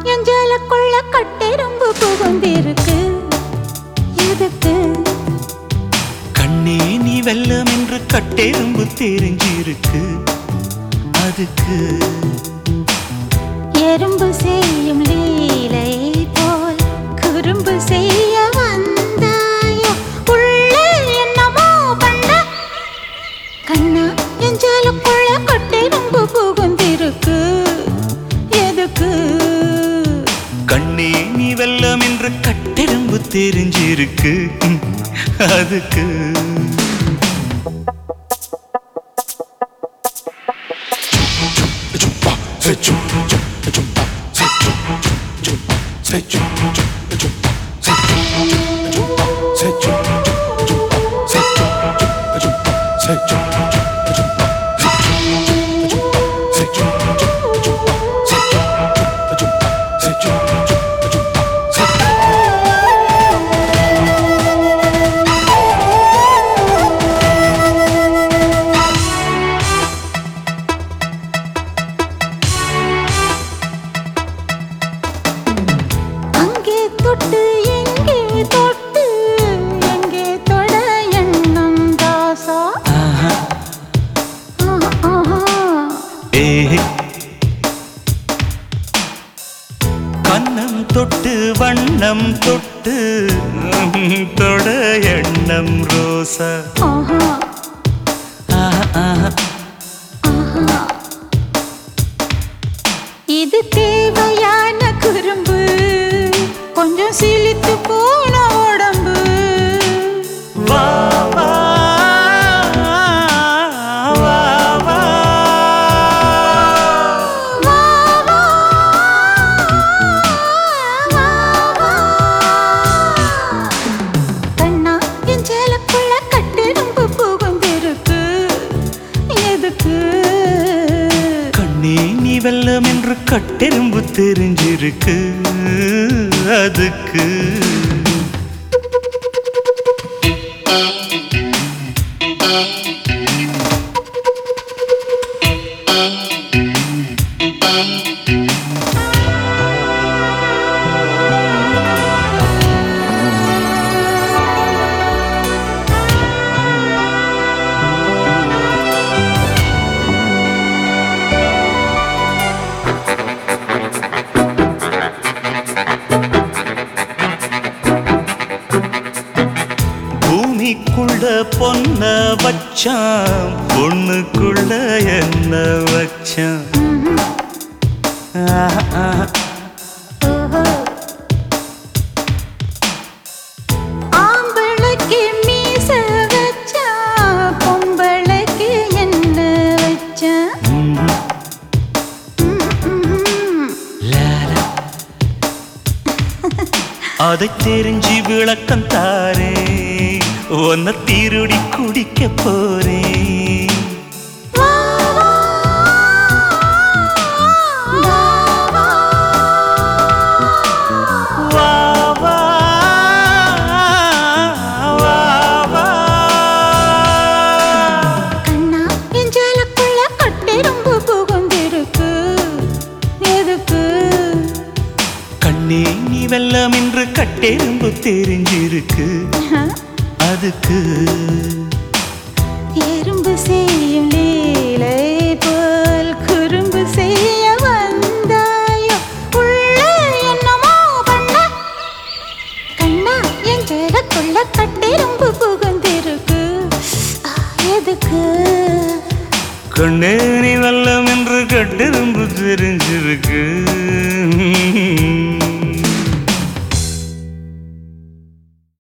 என் ஜலக்குள்ள கட்டெரும்பு புகுந்திருக்கு எதுக்கு கண்ணே நீ வெல்லம் என்று கட்டெரும்பு தெரிஞ்சிருக்கு அதுக்கு எறும்பு செய்யும் லீலை போல் குறும்பு செய்ய வந்தாயோ உள்ளே என்னமோ பண்ண கண்ணா என் ஜலக்குள்ள கட்டெரும்பு புகுந்திருக்கு எதுக்கு கண்ணே நீ வெல்லம் என்று கட்டெரும்பு தெரிஞ்சிருக்கு அதுக்கு அங்கே தொட்டு எங்கே தொட்டு எங்கே தொட எண்ணம் தாசா ஆஹா, ஆஹா, ஆஹா. ஏஹே. கன்னம் தொட்டு வண்ணம் தொட்டு தொட எண்ணம் ரோசா ஆஹா, ஆஹா, ஆஹா. ஆஹா. இது தேவையான குறும்பு கொஞ்சம் சிலித்து போன உடம்பு வா, வா, வா, வா. வா, வா, வா, வா. கண்ணா என் சேலக்குள்ள கட்டெரும்பு புகுந்திருக்கு எதுக்கு கண்ணே நீ வெல்லம் என்று கட்டெரும்பு தெரிஞ்சிருக்கு அதுக்கு பூமிக்குள்ள பொன்ன வச்சான் பொண்ணுக்குள்ள என்ன வச்சான் ஆஹா, ஆஹா. ஓஹோ. ஆம்பளைக்கு மீச வச்சா, பொம்பளைக்கு என்ன வச்சா? ம்ம். ம், ம். லாலா. அதை தெரிஞ்சு விளக்கம் தாரே உன்னை தீருடி குடிக்க போறேன் வா, வா, வா, வா. வா வா வா வா கண்ணா, என் ஜாலக்குள்ள கட்டெரும்பு புகுந்திருக்கு. எதுக்கு? கண்ணே நீ வெல்லம் என்று கட்டெரும்பு தெரிஞ்சிருக்கு அதுக்கு எறும்பு செய்யும் லீலை போல் குறும்பு செய்ய வந்தாயோ உள்ளே என்னமோ பண்ண கண்ணா என் ஜெகத்துள்ள கட்டெரும்பு புகுந்திருக்கு ஆ, எதுக்கு கண்ணே நீ வெல்லம் என்று கட்டெரும்பு தெரிஞ்சிருக்கு